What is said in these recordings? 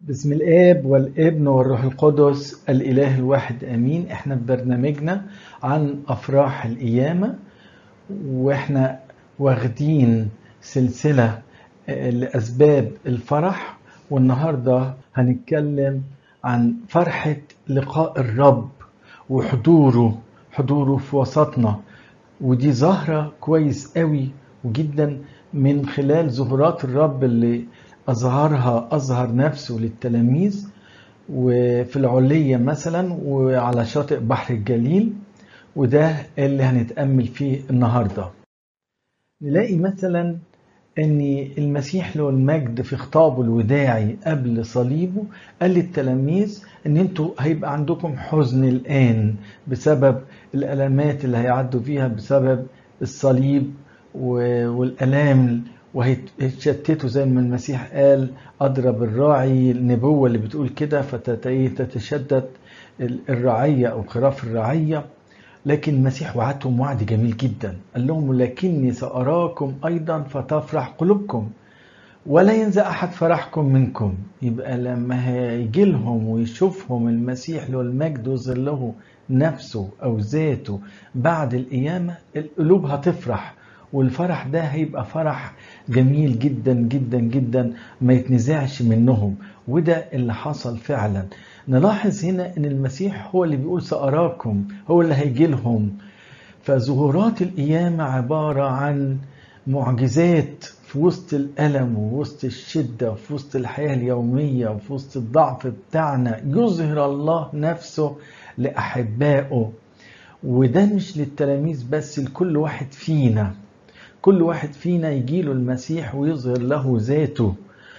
بسم الاب والابن والروح القدس الاله الواحد امين احنا في برنامجنا عن افراح القيامه واحنا واخدين سلسله لاسباب الفرح والنهارده هنتكلم عن فرحه لقاء الرب وحضوره حضوره في وسطنا ودي ظاهره كويس قوي وجدا من خلال ظهورات الرب اللي أظهرها أظهر نفسه للتلاميذ وفي العلية مثلا وعلى شاطئ بحر الجليل وده اللي هنتأمل فيه النهاردة نلاقي مثلا أن المسيح له المجد في خطابه الوداعي قبل صليبه قال للتلاميذ أن انتوا هيبقى عندكم حزن الآن بسبب الألمات اللي هيعدوا فيها بسبب الصليب والألام وهيتشتتوا زي ما المسيح قال أضرب الراعي النبوة اللي بتقول كده فتتشدد الرعية أو خراف الرعية لكن المسيح وعدهم وعد جميل جدا قال لهم لكني سأراكم أيضا فتفرح قلوبكم ولا ينزع أحد فرحكم منكم يبقى لما هيجي لهم ويشوفهم المسيح له المجد ويظهر له نفسه أو ذاته بعد القيامة القلوب هتفرح والفرح ده هيبقى فرح جميل جدا جدا جدا ما يتنزعش منهم وده اللي حصل فعلا نلاحظ هنا ان المسيح هو اللي بيقول سأراكم هو اللي هيجي لهم فظهورات القيامة عبارة عن معجزات في وسط الألم ووسط الشدة وفي وسط الحياة اليومية وفي وسط الضعف بتاعنا يظهر الله نفسه لأحبائه وده مش للتلاميذ بس لكل واحد فينا كل واحد فينا يجيله المسيح ويظهر له ذاته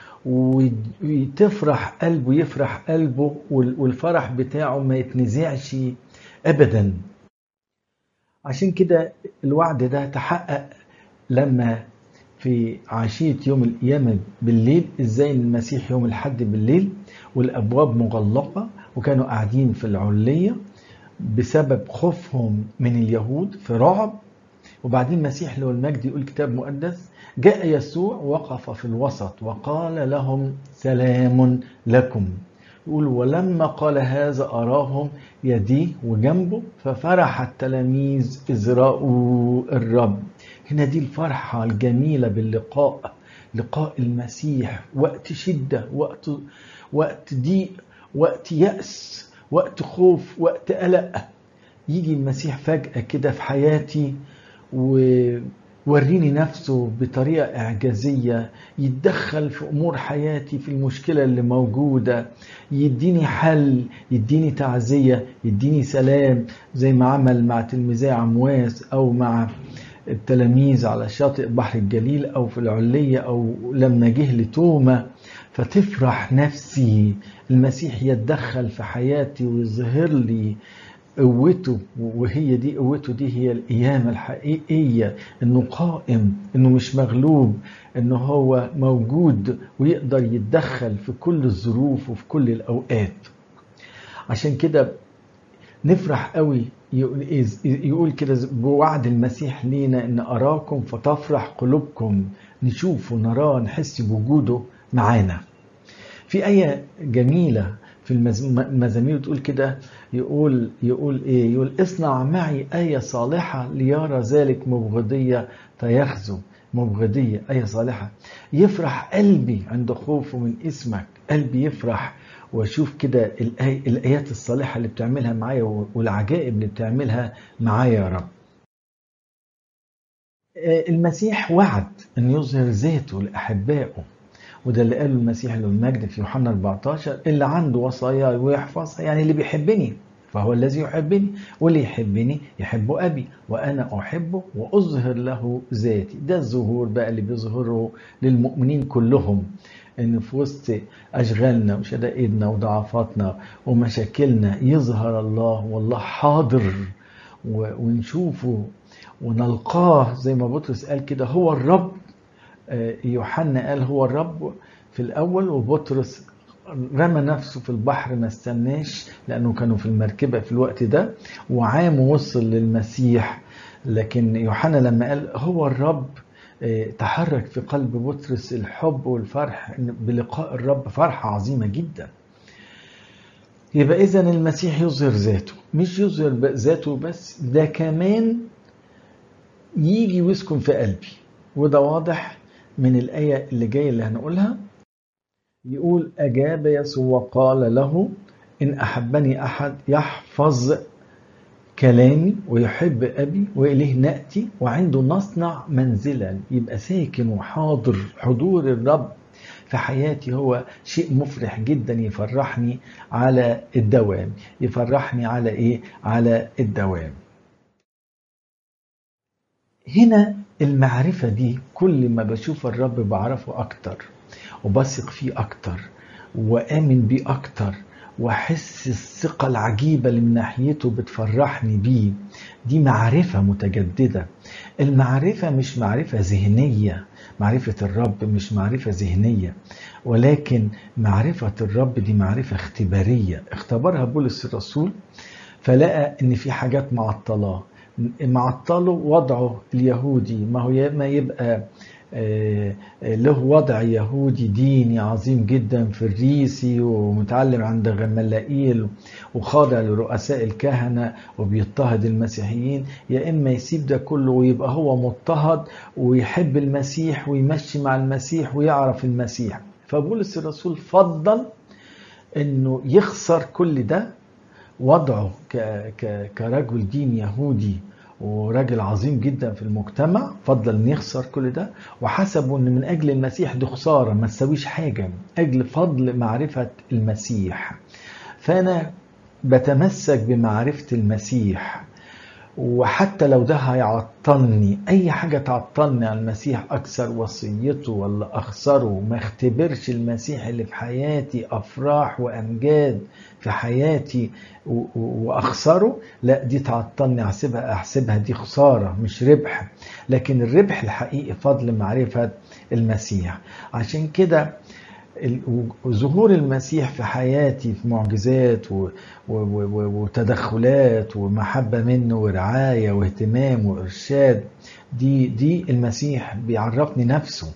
وتفرح قلبه يفرح قلبه والفرح بتاعه ما يتنزعش ابدا عشان كده الوعد ده تحقق لما في عشية يوم القيامة بالليل ازاي المسيح يوم الحد بالليل والابواب مغلقة وكانوا قاعدين في العلية بسبب خوفهم من اليهود في رعب وبعدين مسيح له المجد يقول كتاب مقدس جاء يسوع وقف في الوسط وقال لهم سلام لكم يقول ولما قال هذا أراهم يديه وجنبه ففرح التلاميذ إذ رأوا الرب هنا دي الفرحة الجميلة باللقاء لقاء المسيح وقت شدة وقت وقت ضيق وقت يأس وقت خوف وقت قلق يجي المسيح فجأة كده في حياتي ووريني نفسه بطريقة إعجازية يتدخل في أمور حياتي في المشكلة اللي موجودة يديني حل يديني تعزية يديني سلام زي ما عمل مع تلميذي عمواس أو مع التلاميذ على شاطئ بحر الجليل أو في العلية أو لما جه لتوما فتفرح نفسي المسيح يتدخل في حياتي ويظهر لي قوته وهي دي قوته دي هي القيامة الحقيقية انه قائم انه مش مغلوب انه هو موجود ويقدر يتدخل في كل الظروف وفي كل الاوقات عشان كده نفرح قوي يقول كده بوعد المسيح لينا ان اراكم فتفرح قلوبكم نشوفه نراه نحس بوجوده معانا في آية جميلة في المزامير تقول كده يقول يقول ايه يقول اصنع معي آية صالحة ليرى ذلك مبغضية فيخزو مبغضية آية صالحة يفرح قلبي عند خوفه من اسمك قلبي يفرح واشوف كده الآي الآيات الصالحة اللي بتعملها معايا والعجائب اللي بتعملها معايا يا رب المسيح وعد أن يظهر ذاته لأحبائه وده اللي قاله المسيح له المجد في يوحنا 14 اللي عنده وصايا ويحفظها يعني اللي بيحبني فهو الذي يحبني واللي يحبني يحب أبي وأنا أحبه وأظهر له ذاتي ده الظهور بقى اللي بيظهره للمؤمنين كلهم ان في وسط اشغالنا وشدائدنا وضعفاتنا ومشاكلنا يظهر الله والله حاضر ونشوفه ونلقاه زي ما بطرس قال كده هو الرب يوحنا قال هو الرب في الأول وبطرس رمى نفسه في البحر ما استناش لأنه كانوا في المركبة في الوقت ده وعام وصل للمسيح لكن يوحنا لما قال هو الرب تحرك في قلب بطرس الحب والفرح بلقاء الرب فرحة عظيمة جدا يبقى إذا المسيح يظهر ذاته مش يظهر ذاته بس ده كمان يجي ويسكن في قلبي وده واضح من الآية اللي جاية اللي هنقولها يقول أجاب يسوع وقال له إن أحبني أحد يحفظ كلامي ويحب أبي وإليه نأتي وعنده نصنع منزلا يبقى ساكن وحاضر حضور الرب في حياتي هو شيء مفرح جدا يفرحني على الدوام يفرحني على إيه؟ على الدوام هنا المعرفة دي كل ما بشوف الرب بعرفه أكتر وبثق فيه أكتر وآمن بيه أكتر واحس الثقة العجيبة اللي من ناحيته بتفرحني بيه دي معرفة متجددة المعرفة مش معرفة ذهنية معرفة الرب مش معرفة ذهنية ولكن معرفة الرب دي معرفة اختبارية اختبرها بولس الرسول فلقى ان في حاجات معطلاه معطله وضعه اليهودي ما هو ما يبقى له وضع يهودي ديني عظيم جدا فريسي ومتعلم عند غملائيل وخاضع لرؤساء الكهنة وبيضطهد المسيحيين يا إما يسيب ده كله ويبقى هو مضطهد ويحب المسيح ويمشي مع المسيح ويعرف المسيح فبولس الرسول فضل انه يخسر كل ده وضعه كرجل دين يهودي وراجل عظيم جدا في المجتمع فضل ان يخسر كل ده وحسبوا ان من اجل المسيح دي خساره ما تسويش حاجه من اجل فضل معرفه المسيح فانا بتمسك بمعرفه المسيح وحتى لو ده هيعطلني اي حاجه تعطلني عن المسيح اكثر وصيته ولا اخسره ما اختبرش المسيح اللي في حياتي افراح وامجاد في حياتي واخسره لا دي تعطلني احسبها احسبها دي خساره مش ربح لكن الربح الحقيقي فضل معرفه المسيح عشان كده ظهور المسيح في حياتي في معجزات وتدخلات ومحبة منه ورعاية واهتمام وإرشاد دي دي المسيح بيعرفني نفسه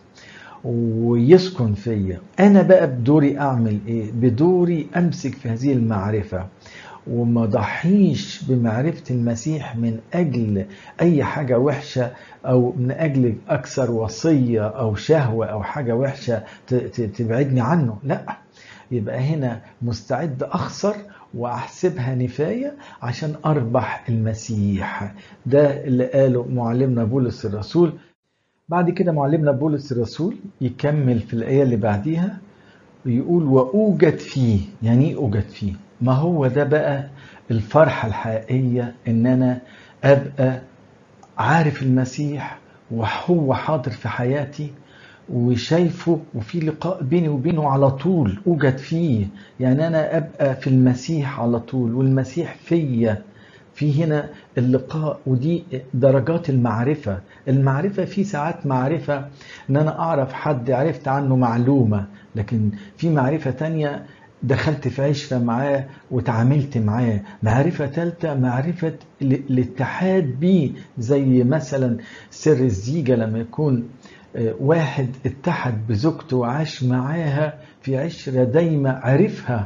ويسكن فيا أنا بقى بدوري أعمل إيه؟ بدوري أمسك في هذه المعرفة وما ضحيش بمعرفة المسيح من أجل أي حاجة وحشة أو من أجل أكثر وصية أو شهوة أو حاجة وحشة تبعدني عنه لا يبقى هنا مستعد أخسر وأحسبها نفاية عشان أربح المسيح ده اللي قاله معلمنا بولس الرسول بعد كده معلمنا بولس الرسول يكمل في الآية اللي بعديها ويقول وأوجد فيه يعني إيه أوجد فيه ما هو ده بقى الفرحة الحقيقية إن أنا أبقى عارف المسيح وهو حاضر في حياتي وشايفه وفي لقاء بيني وبينه على طول أوجد فيه يعني أنا أبقى في المسيح على طول والمسيح فيا في هنا اللقاء ودي درجات المعرفة المعرفة في ساعات معرفة ان انا اعرف حد عرفت عنه معلومة لكن في معرفة تانية دخلت في عشرة معاه وتعاملت معاه معرفة ثالثة معرفة الاتحاد بيه زي مثلا سر الزيجة لما يكون واحد اتحد بزوجته وعاش معاها في عشرة دايمة عرفها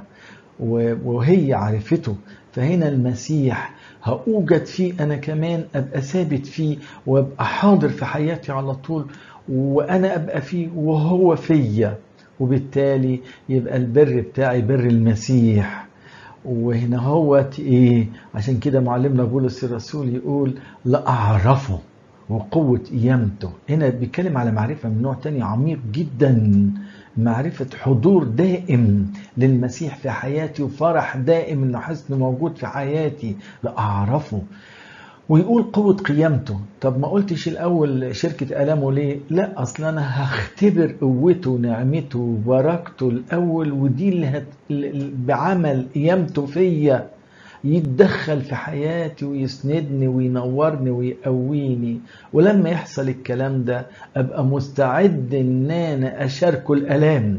وهي عرفته فهنا المسيح هأوجد فيه أنا كمان أبقى ثابت فيه وأبقى حاضر في حياتي على طول وأنا أبقى فيه وهو فيا وبالتالي يبقى البر بتاعي بر المسيح وهنا هو ايه عشان كده معلمنا بولس الرسول يقول لا اعرفه وقوة قيامته هنا بيتكلم على معرفة من نوع تاني عميق جدا معرفة حضور دائم للمسيح في حياتي وفرح دائم انه حسن موجود في حياتي لا اعرفه ويقول قوة قيامته طب ما قلتش الأول شركة ألامه ليه لا أصلا أنا هختبر قوته ونعمته وبركته الأول ودي اللي هت... بعمل قيامته فيا يتدخل في حياتي ويسندني وينورني ويقويني ولما يحصل الكلام ده أبقى مستعد إن أنا أشاركه الألام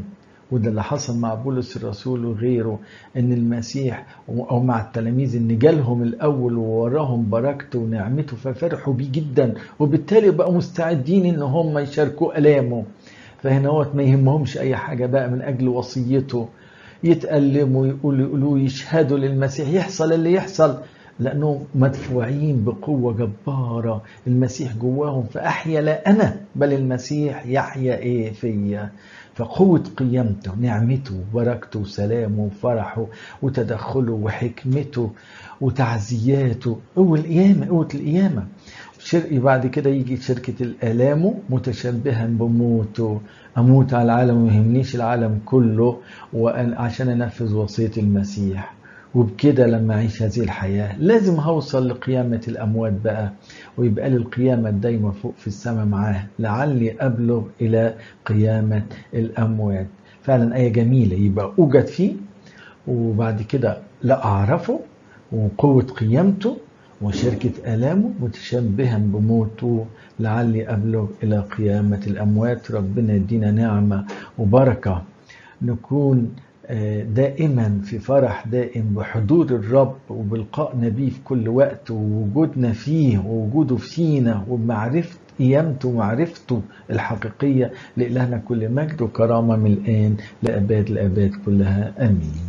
وده اللي حصل مع بولس الرسول وغيره ان المسيح او مع التلاميذ ان جالهم الاول ووراهم بركته ونعمته ففرحوا بيه جدا وبالتالي بقوا مستعدين ان هم يشاركوا الامه فهنا هو ما يهمهمش اي حاجه بقى من اجل وصيته يتألموا يقولوا يقولوا يشهدوا للمسيح يحصل اللي يحصل لأنهم مدفوعين بقوة جبارة المسيح جواهم فأحيا لا أنا بل المسيح يحيا إيه فيا فقوة قيامته نعمته وبركته وسلامه وفرحه وتدخله وحكمته وتعزياته قوة القيامة قوة القيامة شرقي بعد كده يجي شركة الآلام متشبها بموته أموت على العالم وما يهمنيش العالم كله عشان أنفذ وصية المسيح وبكده لما أعيش هذه الحياة لازم هوصل لقيامة الأموات بقى ويبقى لي القيامة الدايمة فوق في السماء معاه لعلي أبلغ إلى قيامة الأموات فعلا آية جميلة يبقى أوجد فيه وبعد كده لا أعرفه وقوة قيامته وشركة آلامه متشبها بموته لعلي أبلغ إلى قيامة الأموات ربنا يدينا نعمة وبركة نكون دائما في فرح دائم بحضور الرب وبلقائنا بيه في كل وقت ووجودنا فيه ووجوده فينا وبمعرفة قيامته ومعرفته الحقيقية لإلهنا كل مجد وكرامة من الآن لأباد الآباد كلها آمين